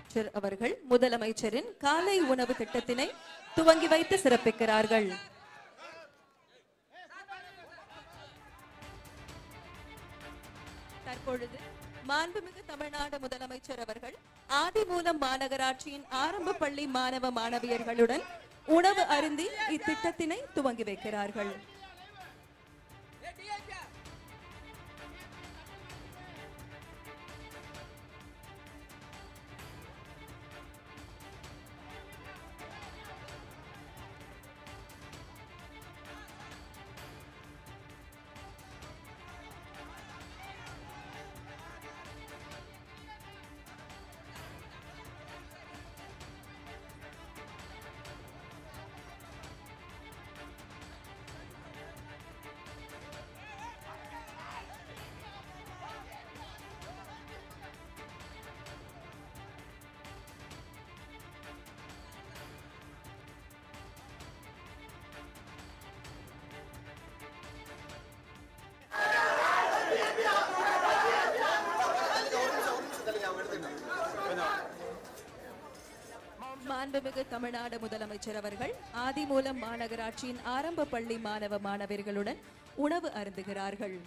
அமைச்சர் அவர்கள் முதலமைச்சரின் காலை உணவு திட்டத்தினை துவங்கி வைத்து சிறப்பிக்கிறார்கள் தற்பொழுது மாண்புமிகு தமிழ்நாடு முதலமைச்சர் அவர்கள் ஆதிமூலம் மாநகராட்சியின் ஆரம்ப பள்ளி மாணவ மாணவியர்களுடன் உணவு அருந்தி இத்திட்டத்தினை துவங்கி வைக்கிறார்கள் மாண்புமிகு தமிழ்நாடு முதலமைச்சர் அவர்கள் ஆதிமூலம் மாநகராட்சியின் ஆரம்ப பள்ளி மாணவ மாணவியர்களுடன் உணவு அருந்துகிறார்கள்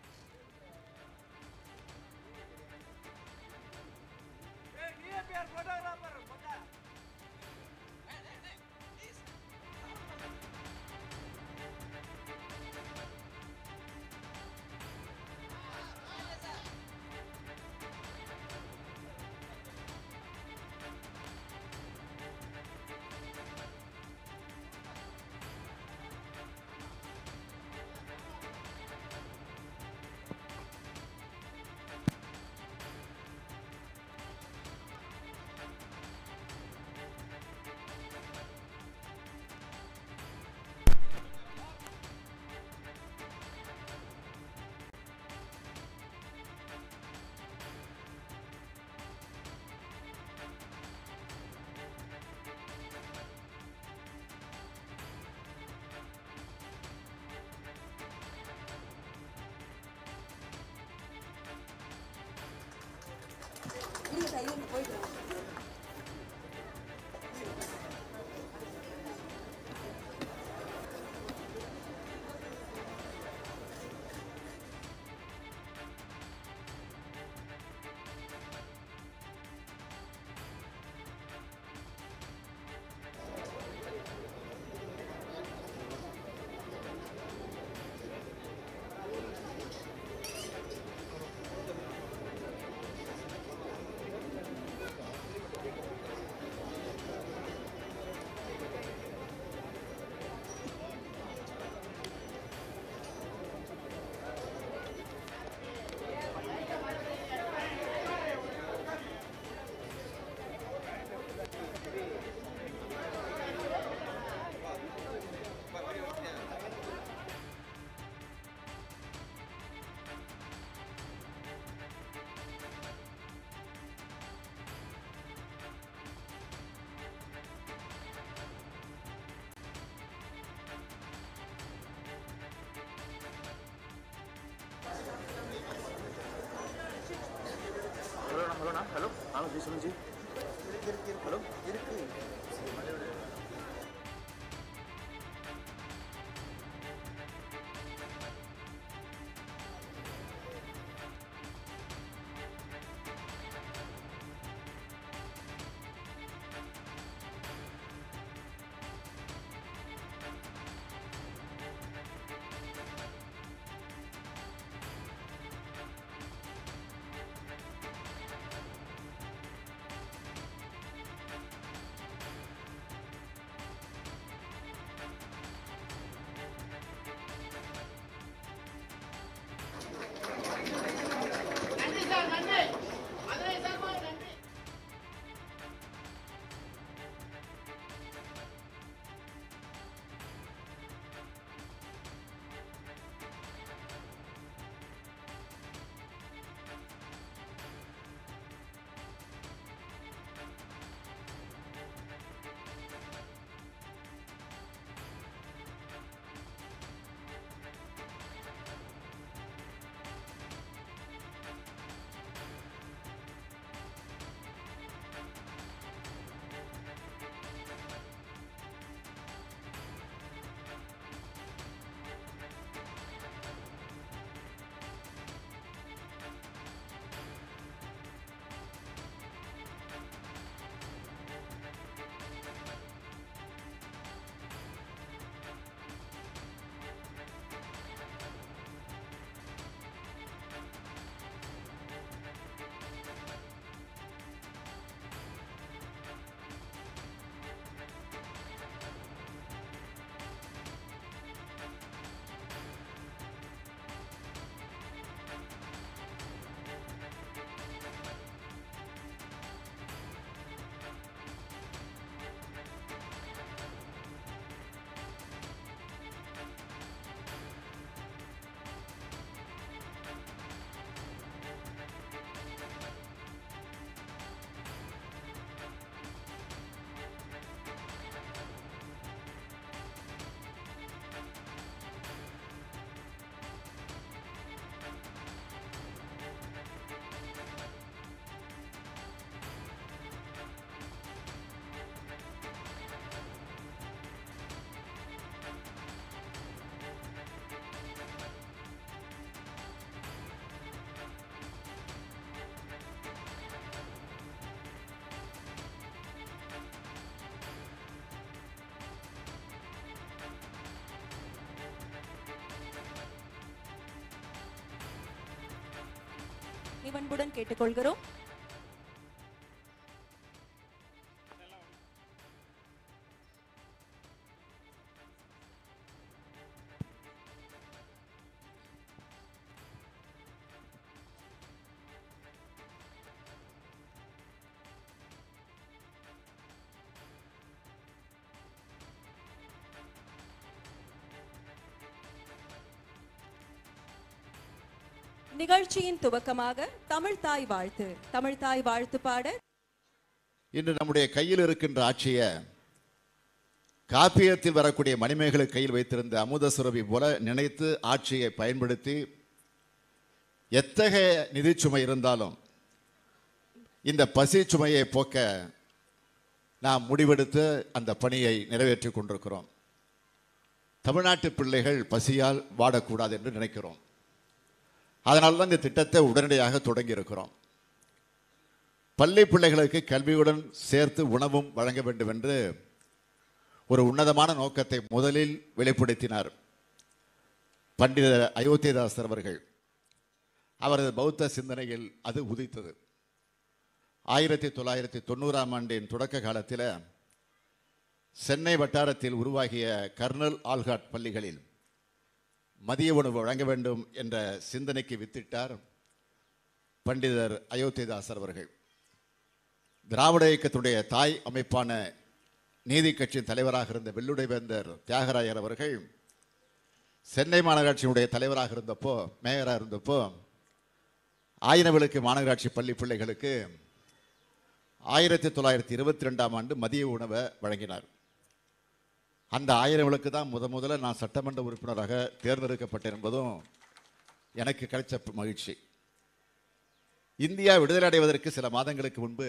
ஹலோ ஹலோண்ணா ஹலோ ஆமாம் ஜி சொல்லுங்க ஜி ஹலோ இருக்கு பணிவன்புடன் கேட்டுக்கொள்கிறோம் நிகழ்ச்சியின் துவக்கமாக தமிழ் தாய் வாழ்த்து தமிழ் தாய் வாழ்த்து பாட இன்று நம்முடைய கையில் இருக்கின்ற ஆட்சியை காப்பியத்தில் வரக்கூடிய மணிமேகலை கையில் வைத்திருந்த அமுத சுரபி போல நினைத்து ஆட்சியை பயன்படுத்தி எத்தகைய நிதிச்சுமை இருந்தாலும் இந்த பசி சுமையை போக்க நாம் முடிவெடுத்து அந்த பணியை நிறைவேற்றிக் கொண்டிருக்கிறோம் தமிழ்நாட்டு பிள்ளைகள் பசியால் வாடக்கூடாது என்று நினைக்கிறோம் அதனால தான் இந்த திட்டத்தை உடனடியாக தொடங்கி இருக்கிறோம் பள்ளி பிள்ளைகளுக்கு கல்வியுடன் சேர்த்து உணவும் வழங்க வேண்டும் என்று ஒரு உன்னதமான நோக்கத்தை முதலில் வெளிப்படுத்தினார் பண்டித அயோத்தியதாசர் அவர்கள் அவரது பௌத்த சிந்தனையில் அது உதித்தது ஆயிரத்தி தொள்ளாயிரத்தி தொண்ணூறாம் ஆண்டின் தொடக்க காலத்தில் சென்னை வட்டாரத்தில் உருவாகிய கர்னல் ஆல்காட் பள்ளிகளில் மதிய உணவு வழங்க வேண்டும் என்ற சிந்தனைக்கு வித்திட்டார் பண்டிதர் அயோத்திதாசர் அவர்கள் திராவிட இயக்கத்துடைய தாய் அமைப்பான நீதி கட்சியின் தலைவராக இருந்த வெள்ளுடை வேந்தர் தியாகராயர் அவர்கள் சென்னை மாநகராட்சியினுடைய தலைவராக இருந்தப்போ மேயராக இருந்தப்போ ஆயிரவிளக்கு மாநகராட்சி பள்ளி பிள்ளைகளுக்கு ஆயிரத்தி தொள்ளாயிரத்தி இருபத்தி ரெண்டாம் ஆண்டு மதிய உணவை வழங்கினார் அந்த ஆயிரம் விளக்கு தான் முத முதல்ல நான் சட்டமன்ற உறுப்பினராக தேர்ந்தெடுக்கப்பட்டேன் என்பதும் எனக்கு கிடைச்ச மகிழ்ச்சி இந்தியா விடுதலை அடைவதற்கு சில மாதங்களுக்கு முன்பு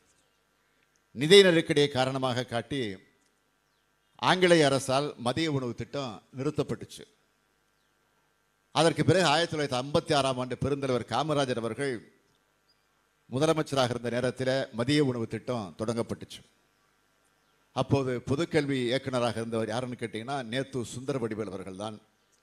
நிதி நெருக்கடியை காரணமாக காட்டி ஆங்கிலேய அரசால் மதிய உணவு திட்டம் நிறுத்தப்பட்டுச்சு அதற்கு பிறகு ஆயிரத்தி தொள்ளாயிரத்தி ஐம்பத்தி ஆறாம் ஆண்டு பெருந்தலைவர் காமராஜர் அவர்கள் முதலமைச்சராக இருந்த நேரத்தில் மதிய உணவு திட்டம் தொடங்கப்பட்டுச்சு அப்போது பொதுக்கல்வி இயக்குனராக இருந்தவர் யாருன்னு கேட்டிங்கன்னா நேத்து சுந்தர வடிவேல் அவர்கள் தான்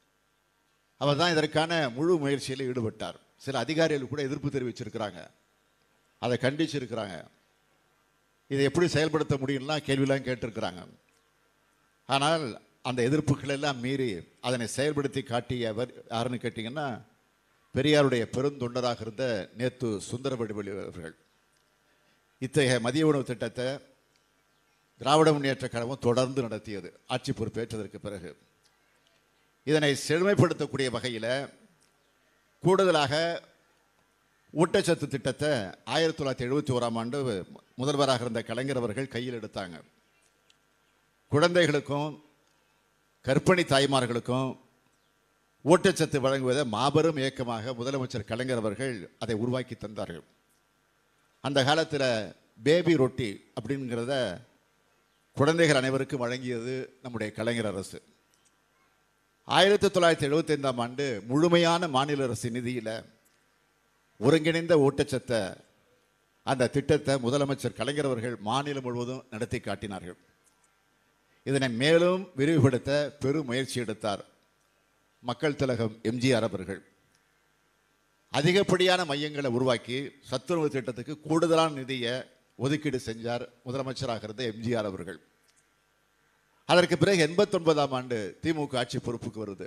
அவர் தான் இதற்கான முழு முயற்சியில் ஈடுபட்டார் சில அதிகாரிகள் கூட எதிர்ப்பு தெரிவிச்சிருக்கிறாங்க அதை கண்டிச்சிருக்கிறாங்க இதை எப்படி செயல்படுத்த முடியும்லாம் கேள்வியெல்லாம் கேட்டிருக்கிறாங்க ஆனால் அந்த எதிர்ப்புகள் எல்லாம் மீறி அதனை செயல்படுத்தி காட்டியவர் யாருன்னு கேட்டிங்கன்னா பெரியாருடைய பெருந்தொண்டராக இருந்த நேத்து சுந்தர வடிவேலு அவர்கள் இத்தகைய மதிய உணவு திட்டத்தை திராவிட முன்னேற்ற கழகம் தொடர்ந்து நடத்தியது ஆட்சி பொறுப்பேற்றதற்கு பிறகு இதனை செழுமைப்படுத்தக்கூடிய வகையில் கூடுதலாக ஊட்டச்சத்து திட்டத்தை ஆயிரத்தி தொள்ளாயிரத்தி எழுபத்தி ஓராம் ஆண்டு முதல்வராக இருந்த கலைஞர் அவர்கள் கையில் எடுத்தாங்க குழந்தைகளுக்கும் கர்ப்பிணி தாய்மார்களுக்கும் ஊட்டச்சத்து வழங்குவதை மாபெரும் இயக்கமாக முதலமைச்சர் கலைஞர் அவர்கள் அதை உருவாக்கி தந்தார்கள் அந்த காலத்தில் பேபி ரொட்டி அப்படிங்கிறத குழந்தைகள் அனைவருக்கும் வழங்கியது நம்முடைய கலைஞர் அரசு ஆயிரத்தி தொள்ளாயிரத்தி எழுபத்தைந்தாம் ஆண்டு முழுமையான மாநில அரசு நிதியில் ஒருங்கிணைந்த ஊட்டச்சத்தை அந்த திட்டத்தை முதலமைச்சர் கலைஞர் அவர்கள் மாநிலம் முழுவதும் நடத்தி காட்டினார்கள் இதனை மேலும் விரிவுபடுத்த பெரும் முயற்சி எடுத்தார் மக்கள் திலகம் எம்ஜிஆர் அவர்கள் அதிகப்படியான மையங்களை உருவாக்கி சத்துணவு திட்டத்துக்கு கூடுதலான நிதியை ஒதுக்கீடு செஞ்சார் முதலமைச்சராக இருந்த எம்ஜிஆர் அவர்கள் அதற்கு பிறகு எண்பத்தொன்பதாம் ஆண்டு திமுக ஆட்சி பொறுப்புக்கு வருது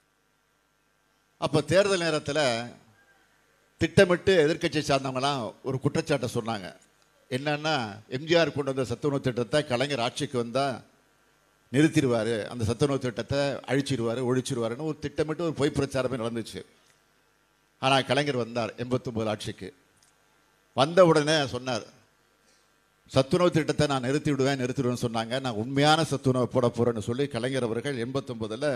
அப்போ தேர்தல் நேரத்தில் திட்டமிட்டு எதிர்க்கட்சி சார்ந்தவங்களாம் ஒரு குற்றச்சாட்டை சொன்னாங்க என்னன்னா எம்ஜிஆர் கொண்டு வந்த சத்துணவு திட்டத்தை கலைஞர் ஆட்சிக்கு வந்தால் நிறுத்திடுவார் அந்த சத்துணவு திட்டத்தை அழிச்சிடுவார் ஒழிச்சிடுவாருன்னு ஒரு திட்டமிட்டு ஒரு பொய் பிரச்சாரமே நடந்துச்சு ஆனால் கலைஞர் வந்தார் எண்பத்தொம்பது ஆட்சிக்கு வந்த உடனே சொன்னார் சத்துணவு திட்டத்தை நான் நிறுத்தி விடுவேன் நிறுத்திடுவேன்னு சொன்னாங்க நான் உண்மையான சத்துணவு போட போறேன்னு சொல்லி கலைஞர் அவர்கள் எண்பத்தொன்பதுல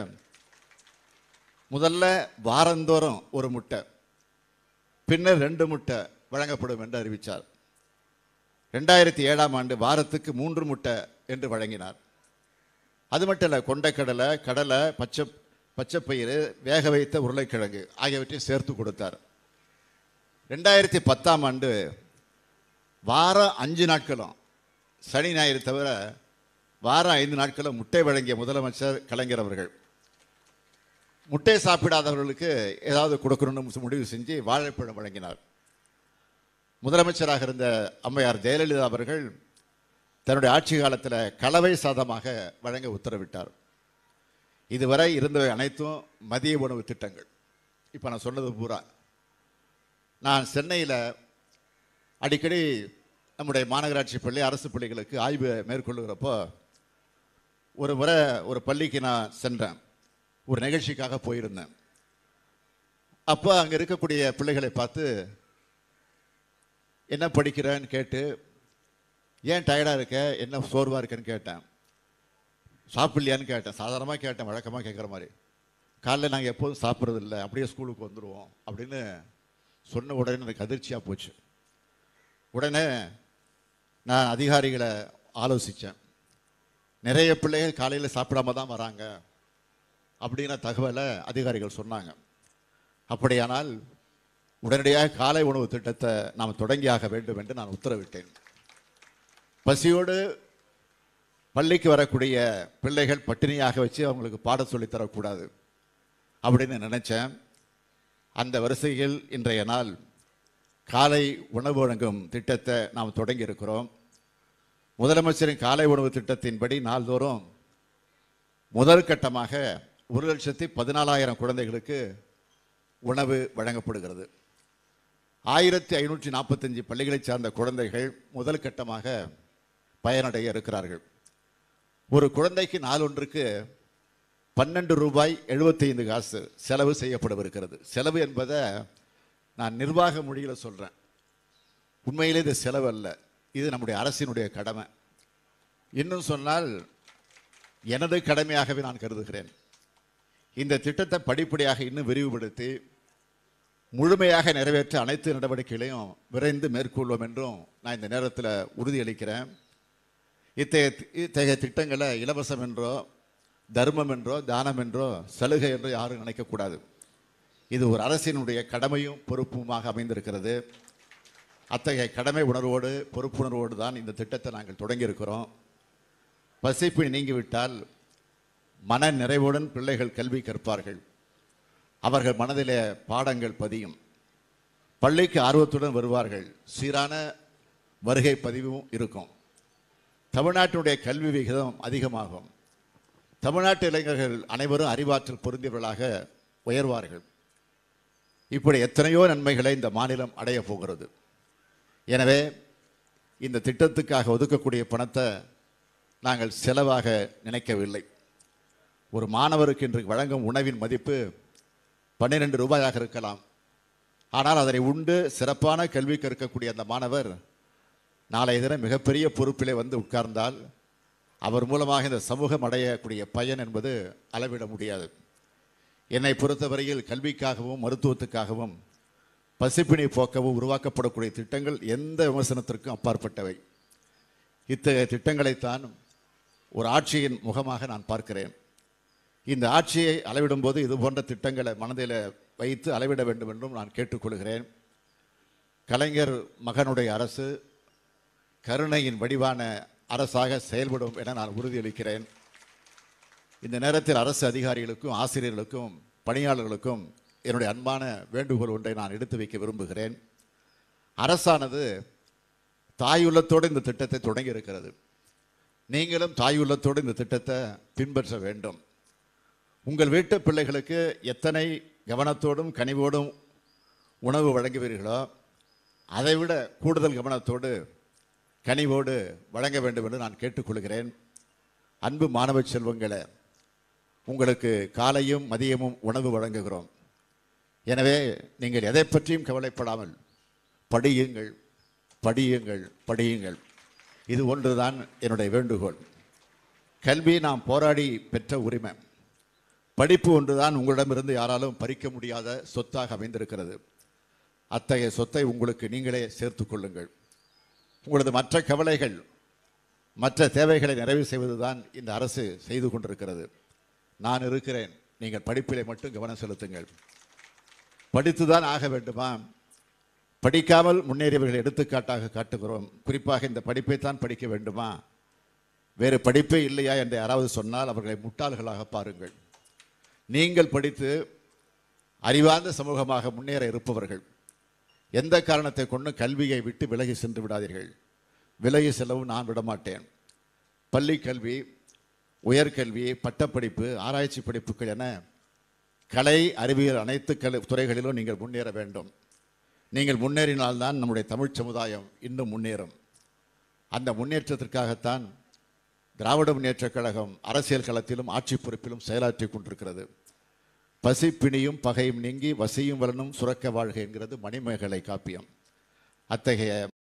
முதல்ல வாரந்தோறும் ஒரு முட்டை பின்னர் ரெண்டு முட்டை வழங்கப்படும் என்று அறிவித்தார் ரெண்டாயிரத்தி ஏழாம் ஆண்டு வாரத்துக்கு மூன்று முட்டை என்று வழங்கினார் அது மட்டும் இல்லை கொண்டைக்கடலை கடலை பச்சை பச்சைப்பயிறு வேக வைத்த உருளைக்கிழங்கு ஆகியவற்றையும் சேர்த்து கொடுத்தார் ரெண்டாயிரத்தி பத்தாம் ஆண்டு வாரம் அஞ்சு நாட்களும் சனி ஞாயிறு தவிர வாரம் ஐந்து நாட்களும் முட்டை வழங்கிய முதலமைச்சர் கலைஞர் அவர்கள் முட்டை சாப்பிடாதவர்களுக்கு ஏதாவது கொடுக்கணும்னு முடிவு செஞ்சு வாழைப்பழம் வழங்கினார் முதலமைச்சராக இருந்த அம்மையார் ஜெயலலிதா அவர்கள் தன்னுடைய ஆட்சி காலத்தில் கலவை சாதமாக வழங்க உத்தரவிட்டார் இதுவரை இருந்தவை அனைத்தும் மதிய உணவு திட்டங்கள் இப்போ நான் சொன்னது பூரா நான் சென்னையில் அடிக்கடி நம்முடைய மாநகராட்சி பள்ளி அரசு பள்ளிகளுக்கு ஆய்வு மேற்கொள்ளுகிறப்போ ஒரு முறை ஒரு பள்ளிக்கு நான் சென்றேன் ஒரு நிகழ்ச்சிக்காக போயிருந்தேன் அப்போ அங்கே இருக்கக்கூடிய பிள்ளைகளை பார்த்து என்ன படிக்கிறேன்னு கேட்டு ஏன் டயர்டாக இருக்க என்ன சோர்வாக இருக்கேன்னு கேட்டேன் சாப்பிடலையான்னு கேட்டேன் சாதாரணமாக கேட்டேன் வழக்கமாக கேட்குற மாதிரி காலைல நாங்கள் எப்போதும் சாப்பிட்றது இல்லை அப்படியே ஸ்கூலுக்கு வந்துடுவோம் அப்படின்னு சொன்ன உடனே எனக்கு அதிர்ச்சியாக போச்சு உடனே நான் அதிகாரிகளை ஆலோசித்தேன் நிறைய பிள்ளைகள் காலையில் சாப்பிடாம தான் வராங்க அப்படிங்கிற தகவலை அதிகாரிகள் சொன்னாங்க அப்படியானால் உடனடியாக காலை உணவு திட்டத்தை நாம் தொடங்கியாக வேண்டும் என்று நான் உத்தரவிட்டேன் பசியோடு பள்ளிக்கு வரக்கூடிய பிள்ளைகள் பட்டினியாக வச்சு அவங்களுக்கு பாடம் சொல்லித் தரக்கூடாது அப்படின்னு நினைச்சேன் அந்த வரிசையில் இன்றைய நாள் காலை உணவு வழங்கும் திட்டத்தை நாம் தொடங்கி இருக்கிறோம் முதலமைச்சரின் காலை உணவு திட்டத்தின்படி நாள்தோறும் முதல் கட்டமாக ஒரு லட்சத்தி பதினாலாயிரம் குழந்தைகளுக்கு உணவு வழங்கப்படுகிறது ஆயிரத்தி ஐநூற்றி நாற்பத்தஞ்சு பள்ளிகளைச் சார்ந்த குழந்தைகள் முதல் கட்டமாக பயனடைய இருக்கிறார்கள் ஒரு குழந்தைக்கு நாளொன்றுக்கு பன்னெண்டு ரூபாய் எழுபத்தைந்து காசு செலவு செய்யப்படவிருக்கிறது செலவு என்பதை நான் நிர்வாக மொழியில் சொல்கிறேன் உண்மையிலே இது செலவு அல்ல இது நம்முடைய அரசினுடைய கடமை இன்னும் சொன்னால் எனது கடமையாகவே நான் கருதுகிறேன் இந்த திட்டத்தை படிப்படியாக இன்னும் விரிவுபடுத்தி முழுமையாக நிறைவேற்ற அனைத்து நடவடிக்கைகளையும் விரைந்து மேற்கொள்வோம் என்றும் நான் இந்த நேரத்தில் உறுதியளிக்கிறேன் இத்தகைய இத்தகைய திட்டங்களை இலவசம் என்றோ தர்மம் என்றோ தானம் என்றோ சலுகை என்றோ யாரும் நினைக்கக்கூடாது இது ஒரு அரசினுடைய கடமையும் பொறுப்புமாக அமைந்திருக்கிறது அத்தகைய கடமை உணர்வோடு பொறுப்புணர்வோடு தான் இந்த திட்டத்தை நாங்கள் தொடங்கியிருக்கிறோம் பசிப்பினி நீங்கிவிட்டால் மன நிறைவுடன் பிள்ளைகள் கல்வி கற்பார்கள் அவர்கள் மனதிலே பாடங்கள் பதியும் பள்ளிக்கு ஆர்வத்துடன் வருவார்கள் சீரான வருகை பதிவும் இருக்கும் தமிழ்நாட்டினுடைய கல்வி விகிதம் அதிகமாகும் தமிழ்நாட்டு இளைஞர்கள் அனைவரும் அறிவாற்றல் பொருந்தியவர்களாக உயர்வார்கள் இப்படி எத்தனையோ நன்மைகளை இந்த மாநிலம் அடைய போகிறது எனவே இந்த திட்டத்துக்காக ஒதுக்கக்கூடிய பணத்தை நாங்கள் செலவாக நினைக்கவில்லை ஒரு மாணவருக்கு இன்று வழங்கும் உணவின் மதிப்பு பன்னிரெண்டு ரூபாயாக இருக்கலாம் ஆனால் அதனை உண்டு சிறப்பான கல்வி கற்கக்கூடிய அந்த மாணவர் நாளைய தினம் மிகப்பெரிய பொறுப்பிலே வந்து உட்கார்ந்தால் அவர் மூலமாக இந்த சமூகம் அடையக்கூடிய பயன் என்பது அளவிட முடியாது என்னை பொறுத்தவரையில் கல்விக்காகவும் மருத்துவத்துக்காகவும் பசிப்பிணி போக்கவும் உருவாக்கப்படக்கூடிய திட்டங்கள் எந்த விமர்சனத்திற்கும் அப்பாற்பட்டவை இத்தகைய திட்டங்களைத்தான் ஒரு ஆட்சியின் முகமாக நான் பார்க்கிறேன் இந்த ஆட்சியை அளவிடும்போது இது போன்ற திட்டங்களை மனதில் வைத்து அளவிட வேண்டும் என்றும் நான் கேட்டுக்கொள்கிறேன் கலைஞர் மகனுடைய அரசு கருணையின் வடிவான அரசாக செயல்படும் என நான் உறுதியளிக்கிறேன் இந்த நேரத்தில் அரசு அதிகாரிகளுக்கும் ஆசிரியர்களுக்கும் பணியாளர்களுக்கும் என்னுடைய அன்பான வேண்டுகோள் ஒன்றை நான் எடுத்து வைக்க விரும்புகிறேன் அரசானது தாயுள்ளத்தோடு இந்த திட்டத்தை தொடங்கி இருக்கிறது நீங்களும் தாயுள்ளத்தோடு இந்த திட்டத்தை பின்பற்ற வேண்டும் உங்கள் வீட்டு பிள்ளைகளுக்கு எத்தனை கவனத்தோடும் கனிவோடும் உணவு வழங்குவீர்களோ அதைவிட கூடுதல் கவனத்தோடு கனிவோடு வழங்க வேண்டும் என்று நான் கேட்டுக்கொள்கிறேன் அன்பு மாணவ செல்வங்களே உங்களுக்கு காலையும் மதியமும் உணவு வழங்குகிறோம் எனவே நீங்கள் எதை பற்றியும் கவலைப்படாமல் படியுங்கள் படியுங்கள் படியுங்கள் இது ஒன்றுதான் என்னுடைய வேண்டுகோள் கல்வி நாம் போராடி பெற்ற உரிமை படிப்பு ஒன்றுதான் உங்களிடமிருந்து யாராலும் பறிக்க முடியாத சொத்தாக அமைந்திருக்கிறது அத்தகைய சொத்தை உங்களுக்கு நீங்களே சேர்த்துக் கொள்ளுங்கள் உங்களது மற்ற கவலைகள் மற்ற தேவைகளை நிறைவு செய்வதுதான் இந்த அரசு செய்து கொண்டிருக்கிறது நான் இருக்கிறேன் நீங்கள் படிப்பிலே மட்டும் கவனம் செலுத்துங்கள் படித்துதான் ஆக வேண்டுமா படிக்காமல் முன்னேறியவர்கள் எடுத்துக்காட்டாக காட்டுகிறோம் குறிப்பாக இந்த படிப்பைத்தான் படிக்க வேண்டுமா வேறு படிப்பே இல்லையா என்று யாராவது சொன்னால் அவர்களை முட்டாள்களாக பாருங்கள் நீங்கள் படித்து அறிவார்ந்த சமூகமாக முன்னேற இருப்பவர்கள் எந்த காரணத்தை கொண்டு கல்வியை விட்டு விலகி சென்று விடாதீர்கள் விலகி செல்லவும் நான் விடமாட்டேன் பள்ளி கல்வி உயர்கல்வி பட்டப்படிப்பு ஆராய்ச்சி படிப்புகள் என கலை அறிவியல் அனைத்து கல் துறைகளிலும் நீங்கள் முன்னேற வேண்டும் நீங்கள் முன்னேறினால்தான் நம்முடைய தமிழ் சமுதாயம் இன்னும் முன்னேறும் அந்த முன்னேற்றத்திற்காகத்தான் திராவிட முன்னேற்றக் கழகம் அரசியல் களத்திலும் ஆட்சி பொறுப்பிலும் செயலாற்றி கொண்டிருக்கிறது பசி பிணியும் பகையும் நீங்கி வசியும் வலனும் சுரக்க வாழ்க என்கிறது மணிமேகலை காப்பியம் அத்தகைய